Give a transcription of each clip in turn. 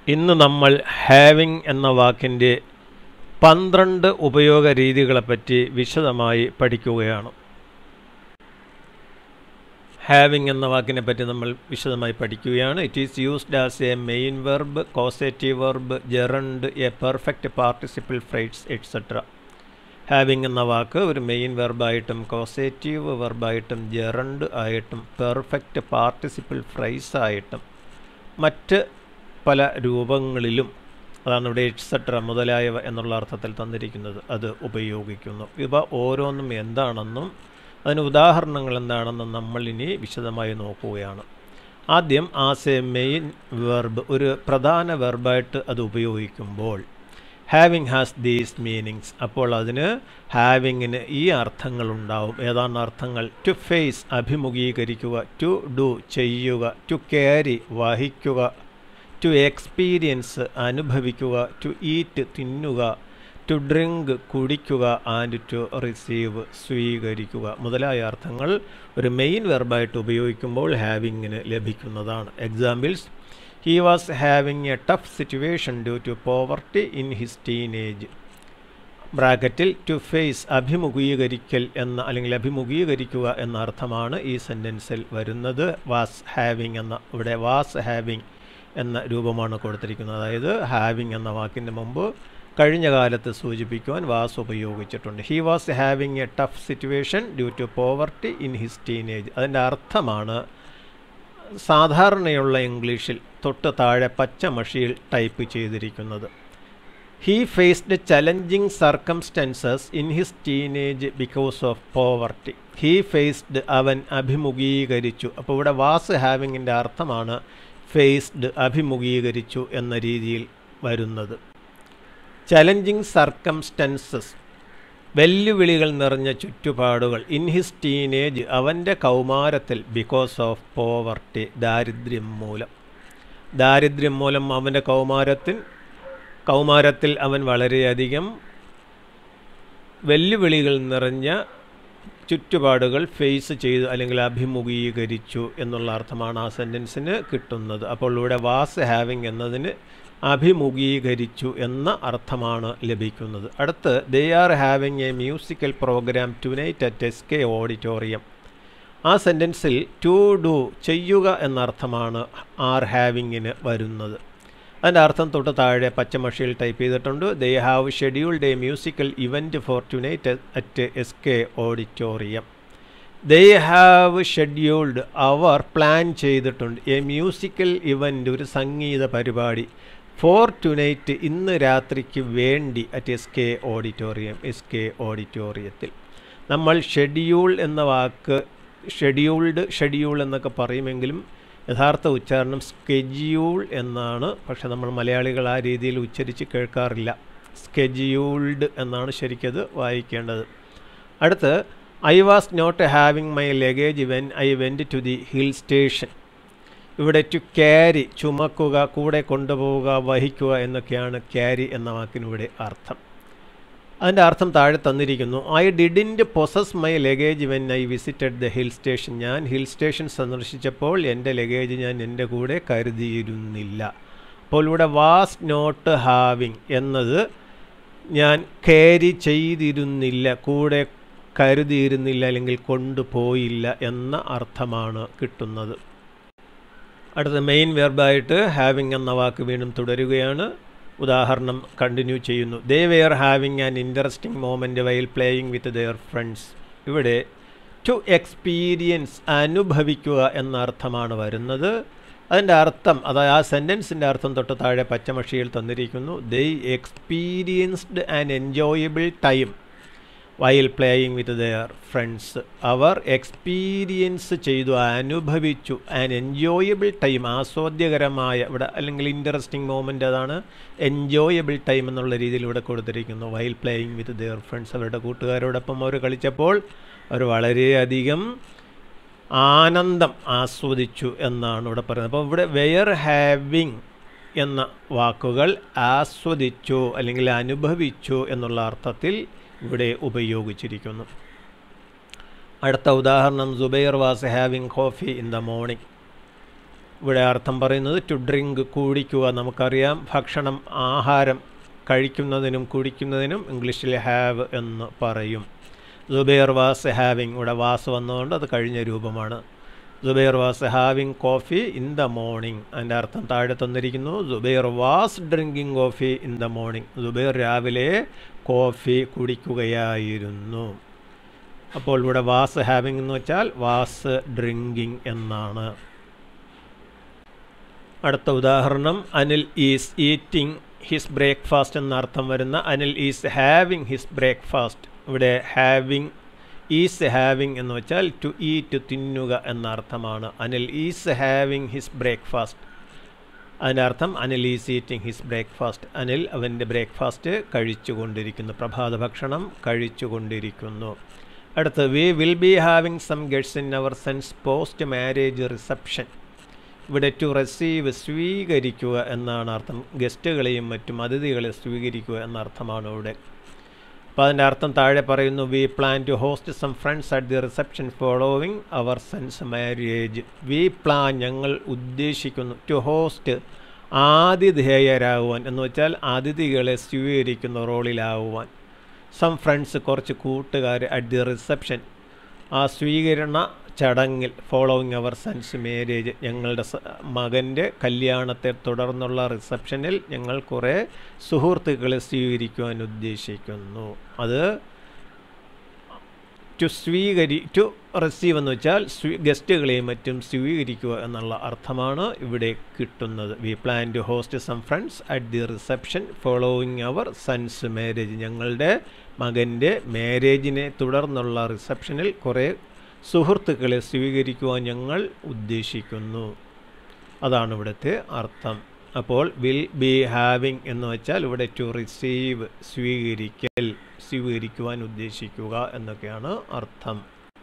ഇന്ന് നമ്മൾ ഹാവിങ് എന്ന വാക്കിൻ്റെ പന്ത്രണ്ട് ഉപയോഗ രീതികളെപ്പറ്റി വിശദമായി പഠിക്കുകയാണ് ഹാവിങ് എന്ന വാക്കിനെ പറ്റി നമ്മൾ വിശദമായി പഠിക്കുകയാണ് it is used as a main verb causative verb gerund a perfect participle phrase etcetera having എന്ന വാക്ക് ഒരു മെയിൻ വെർബായിട്ടും കോസേറ്റീവ് വെർബായിട്ടും ജെറണ്ട് ആയിട്ടും പെർഫെക്റ്റ് പാർട്ടിസിപ്പിൾ ഫ്രൈസ് ആയിട്ടും മറ്റ് പല രൂപങ്ങളിലും അതാണ് ഇവിടെ എറ്റ്സെട്ര മുതലായവ എന്നുള്ള അർത്ഥത്തിൽ തന്നിരിക്കുന്നത് അത് ഉപയോഗിക്കുന്നു ഇവ ഓരോന്നും എന്താണെന്നും അതിന് ഉദാഹരണങ്ങൾ എന്താണെന്നും നമ്മൾ ഇനി വിശദമായി നോക്കുകയാണ് ആദ്യം ആസ് എ മെയിൻ വെർബ് ഒരു പ്രധാന വെർബായിട്ട് അത് ഉപയോഗിക്കുമ്പോൾ ഹാവിങ് ഹാസ് ദീസ് മീനിങ്സ് അപ്പോൾ അതിന് ഹാവിങ്ങിന് ഈ അർത്ഥങ്ങളുണ്ടാവും ഏതാണ് അർത്ഥങ്ങൾ ടു ഫേസ് അഭിമുഖീകരിക്കുക ടു ഡു ചെയ്യുക ടു ക്യാരി വഹിക്കുക ടു എക്സ്പീരിയൻസ് അനുഭവിക്കുക ടു ഈറ്റ് തിന്നുക ടു ഡ്രിങ്ക് കുടിക്കുക ആൻഡ് ടു റിസീവ് സ്വീകരിക്കുക മുതലായ അർത്ഥങ്ങൾ ഒരു മെയിൻ വെർബായിട്ട് ഉപയോഗിക്കുമ്പോൾ ഹാവിങ്ങിന് ലഭിക്കുന്നതാണ് examples he was having a tough situation due to poverty in his teenage ബ്രാക്കറ്റിൽ ടു ഫേസ് അഭിമുഖീകരിക്കൽ എന്ന അല്ലെങ്കിൽ അഭിമുഖീകരിക്കുക എന്ന അർത്ഥമാണ് ഈ സെൻറ്റൻസിൽ വരുന്നത് വാസ് ഹാവിങ് എന്ന ഇവിടെ വാസ് ഹാവിങ് എന്ന രൂപമാണ് കൊടുത്തിരിക്കുന്നത് അതായത് ഹാവിങ് എന്ന വാക്കിൻ്റെ മുമ്പ് കഴിഞ്ഞ കാലത്ത് സൂചിപ്പിക്കുവാൻ വാസ് ഉപയോഗിച്ചിട്ടുണ്ട് he was having a tough situation due to poverty in his teenage അതിൻ്റെ അർത്ഥമാണ് സാധാരണയുള്ള ഇംഗ്ലീഷിൽ തൊട്ട് താഴെ പച്ച മഷിയിൽ ടൈപ്പ് ചെയ്തിരിക്കുന്നത് he faced challenging circumstances in his teenage because of poverty he faced അവൻ അഭിമുഖീകരിച്ചു അപ്പോൾ ഇവിടെ വാസ് ഹാവിങ്ങിൻ്റെ അർത്ഥമാണ് ഫേസ്ഡ് അഭിമുഖീകരിച്ചു എന്ന രീതിയിൽ വരുന്നത് ചലഞ്ചിങ് സർക്കംസ്റ്റൻസസ് വെല്ലുവിളികൾ നിറഞ്ഞ ചുറ്റുപാടുകൾ ഇൻ ഹിസ് ടീനേജ് അവൻ്റെ കൗമാരത്തിൽ ബിക്കോസ് ഓഫ് പോവർട്ടി ദാരിദ്ര്യം മൂലം ദാരിദ്ര്യം മൂലം അവൻ്റെ കൗമാരത്തിൽ കൗമാരത്തിൽ അവൻ വളരെയധികം വെല്ലുവിളികൾ നിറഞ്ഞ ചുറ്റുപാടുകൾ ഫേസ് ചെയ്തു അല്ലെങ്കിൽ അഭിമുഖീകരിച്ചു എന്നുള്ള അർത്ഥമാണ് ആ സെൻറ്റൻസിന് കിട്ടുന്നത് അപ്പോൾ ഇവിടെ വാസ് ഹാവിങ് എന്നതിന് അഭിമുഖീകരിച്ചു എന്ന അർത്ഥമാണ് ലഭിക്കുന്നത് അടുത്ത് they are having a musical program tonight at S K auditorium ആ സെൻറ്റൻസിൽ ടു ഡു ചെയ്യുക എന്ന അർത്ഥമാണ് ആർ ഹാവിങ്ങിന് വരുന്നത് അതിൻ്റെ അർത്ഥം തൊട്ട് താഴെ പച്ചമഷിയിൽ ടൈപ്പ് ചെയ്തിട്ടുണ്ട് they have scheduled a musical event for tonight at S K auditorium they have scheduled അവർ പ്ലാൻ ചെയ്തിട്ടുണ്ട് എ മ്യൂസിക്കൽ ഇവൻ്റ് ഒരു സംഗീത പരിപാടി ഫോർ ടുനൈറ്റ് ഇന്ന് രാത്രിക്ക് വേണ്ടി at S K auditorium S K ഓഡിറ്റോറിയത്തിൽ നമ്മൾ ഷെഡ്യൂൾ എന്ന വാക്ക് ഷെഡ്യൂൾഡ് ഷെഡ്യൂൾ എന്നൊക്കെ പറയുമെങ്കിലും യഥാർത്ഥ ഉച്ചാരണം സ്കെഡ്യൂൾ എന്നാണ് പക്ഷെ നമ്മൾ മലയാളികൾ ആ രീതിയിൽ ഉച്ചരിച്ച് കേൾക്കാറില്ല സ്കെഡ്യൂൾഡ് എന്നാണ് ശരിക്കത് വായിക്കേണ്ടത് അടുത്ത് I was not having my luggage when I went to the hill station ഇവിടെ ടു ക്യാരി ചുമക്കുക കൂടെ കൊണ്ടുപോവുക വഹിക്കുക എന്നൊക്കെയാണ് ക്യാരി എന്ന വാക്കിനിവിടെ അർത്ഥം അതിൻ്റെ അർത്ഥം താഴെ തന്നിരിക്കുന്നു I didn't possess my luggage when I visited the hill station ഞാൻ ഹിൽ സ്റ്റേഷൻ സന്ദർശിച്ചപ്പോൾ എൻ്റെ ലഗേജ് ഞാൻ എൻ്റെ കൂടെ കരുതിയിരുന്നില്ല അപ്പോൾ ഇവിടെ വാസ് നോട്ട് ഹാവിങ് എന്നത് ഞാൻ ക്യാരി ചെയ്തിരുന്നില്ല കൂടെ കരുതിയിരുന്നില്ല അല്ലെങ്കിൽ കൊണ്ടുപോയില്ല എന്ന അർത്ഥമാണ് കിട്ടുന്നത് അടുത്ത മെയിൻ വെർബായിട്ട് ഹാവിങ് എന്ന വാക്ക് വീണ്ടും തുടരുകയാണ് ഉദാഹരണം കണ്ടിന്യൂ ചെയ്യുന്നു they were having an interesting moment while playing with their friends ഇവിടെ ടു എക്സ്പീരിയൻസ് അനുഭവിക്കുക എന്ന അർത്ഥമാണ് വരുന്നത് അതിൻ്റെ അർത്ഥം അതായത് ആ സെൻറ്റൻസിൻ്റെ അർത്ഥം തൊട്ട് താഴെ പച്ചമഷിയിൽ തന്നിരിക്കുന്നു they experienced and enjoyable time while playing with their friends അവർ എക്സ്പീരിയൻസ് ചെയ്തു അനുഭവിച്ചു ആൻഡ് എൻജോയബിൾ ടൈം ആസ്വാദ്യകരമായ ഇവിടെ അല്ലെങ്കിൽ ഇൻട്രസ്റ്റിംഗ് മോമെൻ്റ് അതാണ് എൻജോയബിൾ ടൈം എന്നുള്ള രീതിയിൽ ഇവിടെ കൊടുത്തിരിക്കുന്നു while playing with their friends അവരുടെ കൂട്ടുകാരോടൊപ്പം അവർ കളിച്ചപ്പോൾ അവർ വളരെയധികം ആനന്ദം ആസ്വദിച്ചു എന്നാണ് ഇവിടെ പറയുന്നത് അപ്പോൾ ഇവിടെ വെയർ ഹാവിങ് എന്ന വാക്കുകൾ ആസ്വദിച്ചു അല്ലെങ്കിൽ അനുഭവിച്ചു എന്നുള്ള അർത്ഥത്തിൽ ഇവിടെ ഉപയോഗിച്ചിരിക്കുന്നു അടുത്ത ഉദാഹരണം Zubair was having coffee in the morning ഇവിടെ അർത്ഥം പറയുന്നത് ടു ഡ്രിങ്ക് കുടിക്കുക നമുക്കറിയാം ഭക്ഷണം ആഹാരം കഴിക്കുന്നതിനും കുടിക്കുന്നതിനും ഇംഗ്ലീഷിൽ ഹാവ് എന്ന് പറയും സുബൈർ വാസ് ഹാവിങ് ഇവിടെ വാസ് വന്നതുകൊണ്ട് അത് കഴിഞ്ഞ രൂപമാണ് Zubair was having coffee in the morning അതിൻ്റെ അർത്ഥം താഴെ തന്നിരിക്കുന്നു Zubair was drinking coffee in the morning Zubair രാവിലെ കോഫി കുടിക്കുകയായിരുന്നു അപ്പോൾ ഇവിടെ വാസ് ഹാവിങ് എന്ന് വെച്ചാൽ വാസ് ഡ്രിങ്കിങ് എന്നാണ് അടുത്ത ഉദാഹരണം Anil is eating his breakfast എന്ന അർത്ഥം വരുന്ന Anil is having his breakfast ഇവിടെ ഹാവിങ് ഈസ് ഹാവിങ് എന്ന് വെച്ചാൽ ടു ഈറ്റ് തിന്നുക എന്ന അർത്ഥമാണ് Anil is having his breakfast അതിൻ്റെ അർത്ഥം Anil is eating his breakfast Anil അവൻ്റെ ബ്രേക്ക്ഫാസ്റ്റ് കഴിച്ചുകൊണ്ടിരിക്കുന്നു പ്രഭാത ഭക്ഷണം കഴിച്ചുകൊണ്ടിരിക്കുന്നു അടുത്ത് we will be having some guests in our son's post marriage reception ഇവിടെ ടു റിസീവ് സ്വീകരിക്കുക എന്നാണ് അർത്ഥം ഗസ്റ്റുകളെയും മറ്റും അതിഥികളെ സ്വീകരിക്കുക എന്ന അർത്ഥമാണ് ഇവിടെ അപ്പോൾ അതിൻ്റെ അർത്ഥം താഴെ പറയുന്നു we plan to host some friends at the reception following our son's marriage we plan ഞങ്ങൾ ഉദ്ദേശിക്കുന്നു ടു ഹോസ്റ്റ് ആതിഥേയരാകുവാൻ എന്ന് വെച്ചാൽ അതിഥികളെ സ്വീകരിക്കുന്ന റോളിലാവുവാൻ സം ഫ്രണ്ട്സ് കുറച്ച് കൂട്ടുകാർ അറ്റ് ദി റിസപ്ഷൻ ആ സ്വീകരണ ചടങ്ങിൽ ഫോളോവിങ് അവർ സൺസ് മാരേജ് ഞങ്ങളുടെ മകൻ്റെ കല്യാണത്തെ തുടർന്നുള്ള റിസപ്ഷനിൽ ഞങ്ങൾ കുറേ സുഹൃത്തുക്കളെ സ്വീകരിക്കുവാൻ ഉദ്ദേശിക്കുന്നു അത് ടു സ്വീകരി ടു റിസീവ് എന്ന് വെച്ചാൽ സ്വീ ഗസ്റ്റുകളെയും മറ്റും സ്വീകരിക്കുക എന്നുള്ള അർത്ഥമാണ് ഇവിടെ കിട്ടുന്നത് we plan to host some friends at the reception following our son's marriage ഞങ്ങളുടെ മകൻ്റെ മാരേജിനെ തുടർന്നുള്ള റിസപ്ഷനിൽ കുറേ സുഹൃത്തുക്കളെ സ്വീകരിക്കുവാൻ ഞങ്ങൾ ഉദ്ദേശിക്കുന്നു അതാണ് ഇവിടുത്തെ അർത്ഥം അപ്പോൾ വിൽ ബി ഹാവിങ് എന്ന് വെച്ചാൽ ഇവിടെ ടു റിസീവ് സ്വീകരിക്കൽ സ്വീകരിക്കുവാൻ ഉദ്ദേശിക്കുക എന്നൊക്കെയാണ് അർത്ഥം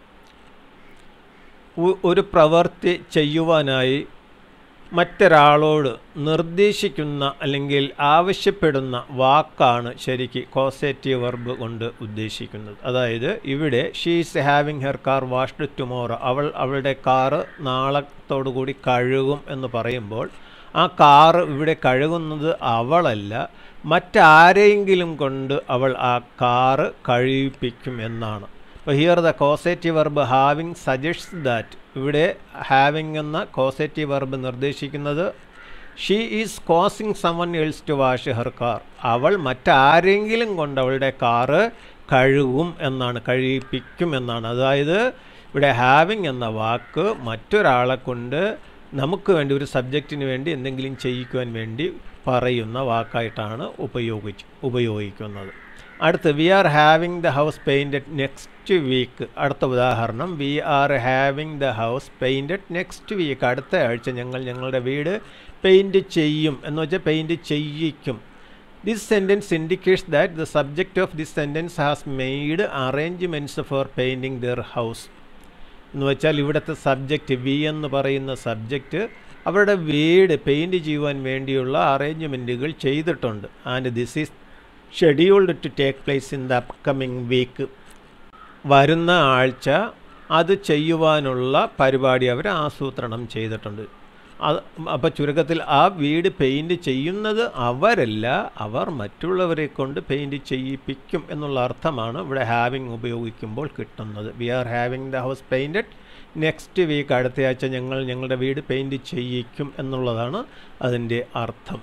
ഒരു പ്രവൃത്തി ചെയ്യുവാനായി മറ്റൊരാളോട് നിർദ്ദേശിക്കുന്ന അല്ലെങ്കിൽ ആവശ്യപ്പെടുന്ന വാക്കാണ് ശരിക്ക് കോസേറ്റീവ് വെർബ് കൊണ്ട് ഉദ്ദേശിക്കുന്നത് അതായത് ഇവിടെ she's having her car washed tomorrow അവൾ അവളുടെ കാറ് നാളത്തോടുകൂടി കഴുകും എന്ന് പറയുമ്പോൾ ആ കാറ് ഇവിടെ കഴുകുന്നത് അവളല്ല മറ്റാരെങ്കിലും കൊണ്ട് അവൾ ആ കാറ് കഴിയിപ്പിക്കും എന്നാണ് അപ്പോൾ here the causative verb having suggest that ഇവിടെ ഹാവിങ് എന്ന കോസേറ്റീവ് വെർബ് നിർദ്ദേശിക്കുന്നത് she is causing someone else to wash her car അവൾ മറ്റാരെങ്കിലും കൊണ്ട് അവളുടെ കാറ് കഴുകും എന്നാണ് കഴിയിപ്പിക്കും എന്നാണ് അതായത് ഇവിടെ ഹാവിങ് എന്ന വാക്ക് മറ്റൊരാളെ കൊണ്ട് നമുക്ക് വേണ്ടി ഒരു സബ്ജക്റ്റിന് വേണ്ടി എന്തെങ്കിലും ചെയ്യിക്കുവാൻ വേണ്ടി പറയുന്ന വാക്കായിട്ടാണ് ഉപയോഗിച്ച് ഉപയോഗിക്കുന്നത് അടുത്ത് we are having the house painted next week അടുത്ത ഉദാഹരണം we are having the house painted next week അടുത്ത ആഴ്ച ഞങ്ങൾ ഞങ്ങളുടെ വീട് പെയിൻറ്റ് ചെയ്യും എന്ന് വെച്ചാൽ പെയിൻറ്റ് ചെയ്യിക്കും this sentence indicates that the subject of this sentence has made arrangements for painting their house എന്ന് വെച്ചാൽ ഇവിടുത്തെ സബ്ജക്റ്റ് വി എന്ന് പറയുന്ന സബ്ജക്റ്റ് അവരുടെ വീട് പെയിൻറ്റ് ചെയ്യുവാൻ വേണ്ടിയുള്ള അറേഞ്ച്മെൻറ്റുകൾ ചെയ്തിട്ടുണ്ട് and this is scheduled to take place in the upcoming week വരുന്ന ആഴ്ച അത് ചെയ്യുവാനുള്ള പരിപാടി അവർ ആസൂത്രണം ചെയ്തിട്ടുണ്ട് അത് അപ്പോൾ ചുരുക്കത്തിൽ ആ വീട് പെയിൻറ്റ് ചെയ്യുന്നത് അവരല്ല അവർ മറ്റുള്ളവരെ കൊണ്ട് പെയിൻറ്റ് ചെയ്യിപ്പിക്കും എന്നുള്ള അർത്ഥമാണ് ഇവിടെ ഹാവിങ് ഉപയോഗിക്കുമ്പോൾ കിട്ടുന്നത് we are having the house painted next week അടുത്തയാഴ്ച ഞങ്ങൾ ഞങ്ങളുടെ വീട് പെയിൻറ്റ് ചെയ്യിക്കും എന്നുള്ളതാണ് അതിൻ്റെ അർത്ഥം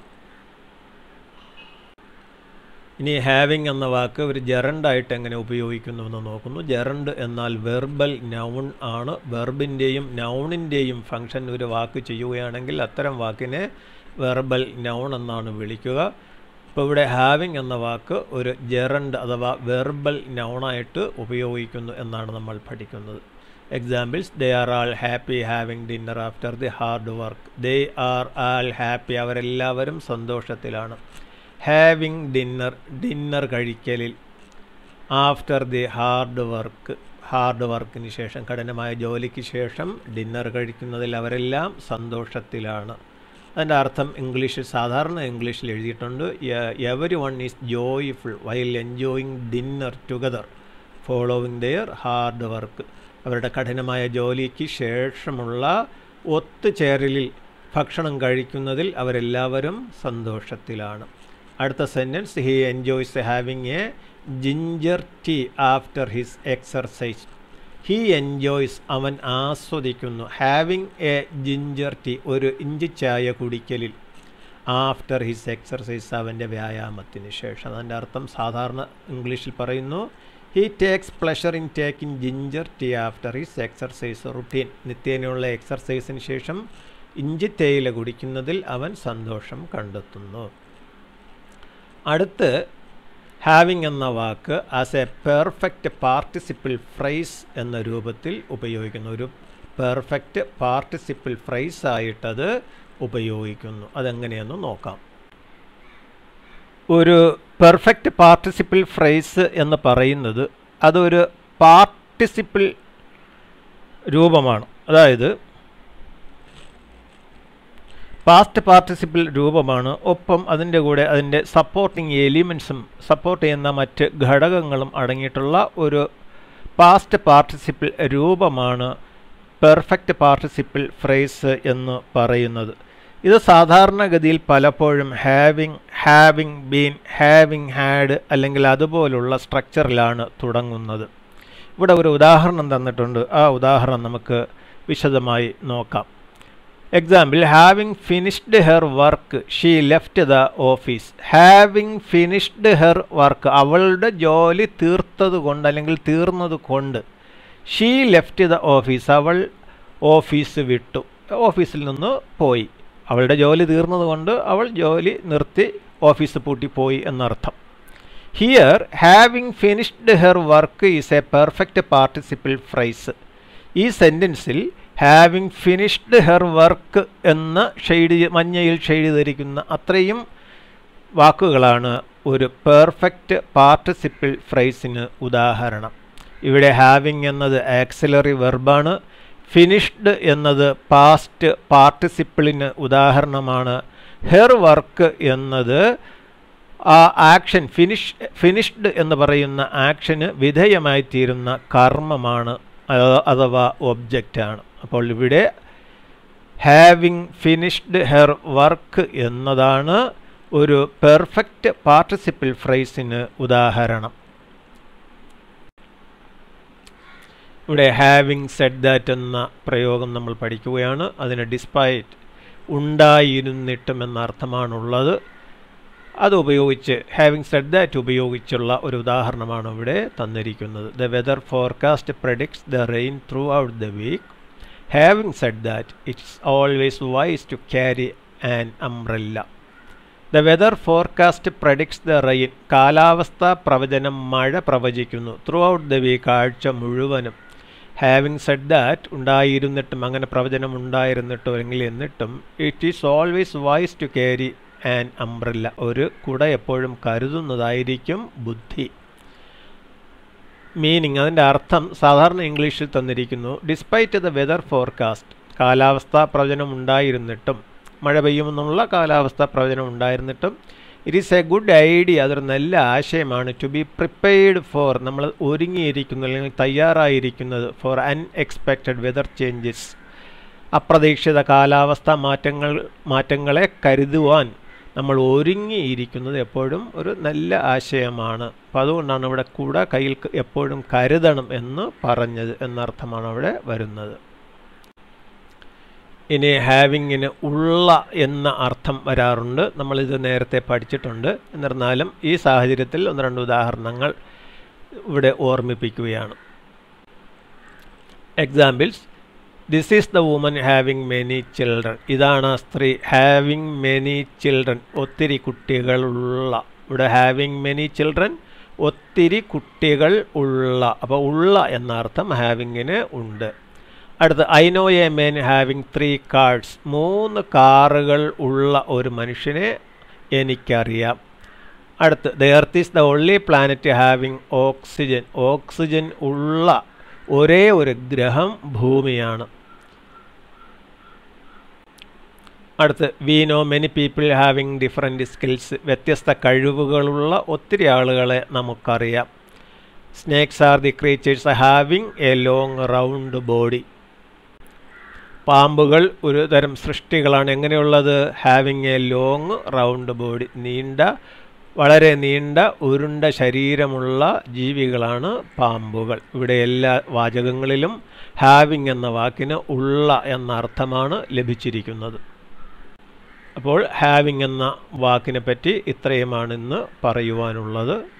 ഇനി ഹാവിങ് എന്ന വാക്ക് ഒരു ജെറണ്ടായിട്ട് എങ്ങനെ ഉപയോഗിക്കുന്നു എന്ന് നോക്കുന്നു ജെറണ്ട് എന്നാൽ വെർബൽ നൗൺ ആണ് വെർബിൻ്റെയും നൗണിൻ്റെയും ഫങ്ഷൻ ഒരു വാക്ക് ചെയ്യുകയാണെങ്കിൽ അത്തരം വാക്കിനെ വെർബൽ നൗൺ എന്നാണ് വിളിക്കുക ഇപ്പോൾ ഇവിടെ ഹാവിങ് എന്ന വാക്ക് ഒരു ജെറണ്ട് അഥവാ വെർബൽ നൗണായിട്ട് ഉപയോഗിക്കുന്നു എന്നാണ് നമ്മൾ പഠിക്കുന്നത് examples they are all happy having dinner after the hard work they are all happy അവരെല്ലാവരും സന്തോഷത്തിലാണ് ഹാവിങ് ഡിന്നർ ഡിന്നർ കഴിക്കലിൽ after the hard work hard വർക്കിന് ശേഷം കഠിനമായ ജോലിക്ക് ശേഷം ഡിന്നർ കഴിക്കുന്നതിൽ അവരെല്ലാം സന്തോഷത്തിലാണ് അതിൻ്റെ അർത്ഥം ഇംഗ്ലീഷിൽ സാധാരണ ഇംഗ്ലീഷിൽ എഴുതിയിട്ടുണ്ട് everyone is joyful while enjoying dinner together following their hard work അവരുടെ കഠിനമായ ജോലിക്ക് ശേഷമുള്ള ഒത്തുചേരലിൽ ഭക്ഷണം കഴിക്കുന്നതിൽ അവരെല്ലാവരും സന്തോഷത്തിലാണ് അടുത്ത sentence he enjoys having a ginger tea after his exercise he enjoys അവൻ ആസ്വദിക്കുന്നു ഹാവിങ് എ ജിഞ്ചർ ടീ ഒരു ഇഞ്ചി ചായ കുടിക്കലിൽ ആഫ്റ്റർ ഹിസ് എക്സർസൈസ് അവൻ്റെ വ്യായാമത്തിന് ശേഷം അതിൻ്റെ അർത്ഥം സാധാരണ ഇംഗ്ലീഷിൽ പറയുന്നു he takes pleasure in taking ginger tea after his exercise routine നിത്യേനയുള്ള എക്സർസൈസിന് ശേഷം ഇഞ്ചി തേയില കുടിക്കുന്നതിൽ അവൻ സന്തോഷം കണ്ടെത്തുന്നു അടുത്ത് ഹാവിങ് എന്ന വാക്ക് as a perfect participle phrase എന്ന രൂപത്തിൽ ഉപയോഗിക്കുന്നു ഒരു പെർഫെക്റ്റ് പാർട്ടിസിപ്പിൾ ഫ്രൈസ് ആയിട്ടത് ഉപയോഗിക്കുന്നു അതെങ്ങനെയെന്ന് നോക്കാം ഒരു പെർഫെക്റ്റ് പാർട്ടിസിപ്പിൾ ഫ്രൈസ് എന്ന് പറയുന്നത് അതൊരു പാർട്ടിസിപ്പിൾ രൂപമാണ് അതായത് പാസ്റ്റ് പാർട്ടിസിപ്പിൾ രൂപമാണ് ഒപ്പം അതിൻ്റെ കൂടെ അതിൻ്റെ സപ്പോർട്ടിങ് എലിമെൻസും സപ്പോർട്ട് ചെയ്യുന്ന മറ്റ് ഘടകങ്ങളും അടങ്ങിയിട്ടുള്ള ഒരു പാസ്റ്റ് പാർട്ടിസിപ്പിൾ രൂപമാണ് പെർഫെക്റ്റ് പാർട്ടിസിപ്പിൾ ഫ്രേസ് എന്ന് പറയുന്നത് ഇത് സാധാരണഗതിയിൽ പലപ്പോഴും having having been having had അല്ലെങ്കിൽ അതുപോലുള്ള സ്ട്രക്ചറിലാണ് തുടങ്ങുന്നത് ഇവിടെ ഒരു ഉദാഹരണം തന്നിട്ടുണ്ട് ആ ഉദാഹരണം നമുക്ക് വിശദമായി നോക്കാം example having finished her work she left the office having finished her work അവളുടെ ജോലി തീർത്തത് കൊണ്ട് അല്ലെങ്കിൽ തീർന്നത് കൊണ്ട് ഷീ ലെഫ്റ്റ് ദ ഓഫീസ് അവൾ ഓഫീസ് വിട്ടു ഓഫീസിൽ നിന്ന് പോയി അവളുടെ ജോലി തീർന്നത് കൊണ്ട് അവൾ ജോലി നിർത്തി ഓഫീസ് പൂട്ടിപ്പോയി എന്നർത്ഥം here having finished her work is a perfect participle phrase ഈ സെൻറ്റൻസിൽ ഹാവിങ് ഫിനിഷ്ഡ് ഹെർ വർക്ക് എന്ന ഷെയ്ഡ് മഞ്ഞയിൽ ഷെയ്ഡ് ധരിക്കുന്ന അത്രയും വാക്കുകളാണ് ഒരു പെർഫെക്റ്റ് പാർട്ടിസിപ്പിൾ ഫ്രൈസിന് ഉദാഹരണം ഇവിടെ ഹാവിങ് എന്നത് ആക്സിലറി വെർബാണ് ഫിനിഷ്ഡ് എന്നത് പാസ്റ്റ് പാർട്ടിസിപ്പിളിന് ഉദാഹരണമാണ് ഹെർ വർക്ക് എന്നത് ആ ആക്ഷൻ ഫിനിഷ് ഫിനിഷ്ഡ് എന്ന് പറയുന്ന ആക്ഷന് വിധേയമായി തീരുന്ന കർമ്മമാണ് അഥവാ ഒബ്ജക്റ്റാണ് അപ്പോൾ ഇവിടെ ഹാവിങ് ഫിനിഷ്ഡ് ഹെർ വർക്ക് എന്നതാണ് ഒരു പെർഫെക്റ്റ് പാർട്ടിസിപ്പിൾ ഫ്രൈസിന് ഉദാഹരണം ഇവിടെ ഹാവിങ് സെഡ് ദാറ്റ് എന്ന പ്രയോഗം നമ്മൾ പഠിക്കുകയാണ് അതിന് ഡിസ്പൈറ്റ് ഉണ്ടായിരുന്നിട്ടും എന്ന അർത്ഥമാണുള്ളത് അത് ഉപയോഗിച്ച് ഹാവിങ് സെഡ് ദാറ്റ് ഉപയോഗിച്ചുള്ള ഒരു ഉദാഹരണമാണ് ഇവിടെ തന്നിരിക്കുന്നത് the weather forecast predicts the rain throughout the week having said that it's always wise to carry an umbrella the weather forecast predicts the rain കാലാവസ്ഥാ പ്രവചനം മഴ പ്രവചിക്കുന്നു ത്രൂ ഔട്ട് ദ വീക്ക് ആഴ്ച മുഴുവനും ഹാവിങ് സെഡ് ദാറ്റ് ഉണ്ടായിരുന്നിട്ടും അങ്ങനെ പ്രവചനം ഉണ്ടായിരുന്നിട്ടും അല്ലെങ്കിൽ എന്നിട്ടും it is always wise to carry an umbrella ഒരു കുട എപ്പോഴും കരുതുന്നതായിരിക്കും ബുദ്ധി മീനിങ് അതിൻ്റെ അർത്ഥം സാധാരണ ഇംഗ്ലീഷിൽ തന്നിരിക്കുന്നു ഡിസ്പൈറ്റ് ദ വെതർ ഫോർകാസ്റ്റ് കാലാവസ്ഥാ പ്രവചനം ഉണ്ടായിരുന്നിട്ടും മഴ പെയ്യുമെന്നുള്ള കാലാവസ്ഥാ പ്രവചനം ഉണ്ടായിരുന്നിട്ടും it is a good idea അതൊരു നല്ല ആശയമാണ് ടു ബി പ്രിപ്പയർഡ് ഫോർ നമ്മൾ ഒരുങ്ങിയിരിക്കുന്നത് അല്ലെങ്കിൽ തയ്യാറായിരിക്കുന്നത് ഫോർ അൺഎക്സ്പെക്റ്റഡ് വെതർ ചേഞ്ചസ് അപ്രതീക്ഷിത കാലാവസ്ഥ മാറ്റങ്ങൾ മാറ്റങ്ങളെ കരുതുവാൻ നമ്മൾ ഒരുങ്ങിയിരിക്കുന്നത് എപ്പോഴും ഒരു നല്ല ആശയമാണ് അപ്പോൾ അതുകൊണ്ടാണ് ഇവിടെ കുട കയ്യിൽ എപ്പോഴും കരുതണം എന്ന് പറഞ്ഞത് എന്നർത്ഥമാണ് അവിടെ വരുന്നത് ഇനി ഹാവിങ്ങിന് ഉള്ള എന്ന അർത്ഥം വരാറുണ്ട് നമ്മളിത് നേരത്തെ പഠിച്ചിട്ടുണ്ട് എന്നിരുന്നാലും ഈ സാഹചര്യത്തിൽ ഒന്ന് രണ്ട് ഉദാഹരണങ്ങൾ ഇവിടെ ഓർമ്മിപ്പിക്കുകയാണ് examples this is the woman having many children ഇതാണ് ആ സ്ത്രീ ഹാവിങ് മെനി ചിൽഡ്രൻ ഒത്തിരി കുട്ടികളുള്ള ഇവിടെ ഹാവിങ് മെനി ചിൽഡ്രൻ ഒത്തിരി കുട്ടികൾ ഉള്ള അപ്പോൾ ഉള്ള എന്ന അർത്ഥം ഹാവിങ്ങിന് ഉണ്ട് അടുത്ത് I know a men having three cards മൂന്ന് കാറുകൾ ഉള്ള ഒരു മനുഷ്യനെ എനിക്കറിയാം അടുത്ത് the earth is the only planet having oxygen oxygen ഉള്ള ഒരേ ഒരു ഗ്രഹം ഭൂമിയാണ് അടുത്ത് we know many people having different skills വ്യത്യസ്ത കഴിവുകളുള്ള ഒത്തിരി ആളുകളെ നമുക്കറിയാം snakes are the creatures having a long round body പാമ്പുകൾ ഒരു തരം സൃഷ്ടികളാണ് എങ്ങനെയുള്ളത് having a long round body നീണ്ട വളരെ നീണ്ട ഉരുണ്ട ശരീരമുള്ള ജീവികളാണ് പാമ്പുകൾ ഇവിടെ എല്ലാ വാചകങ്ങളിലും ഹാവിങ് എന്ന വാക്കിന് ഉള്ള എന്ന അർത്ഥമാണ് ലഭിച്ചിരിക്കുന്നത് അപ്പോൾ ഹാവിങ് എന്ന വാക്കിനെ പറ്റി ഇത്രയുമാണ് ഇന്ന് പറയുവാനുള്ളത്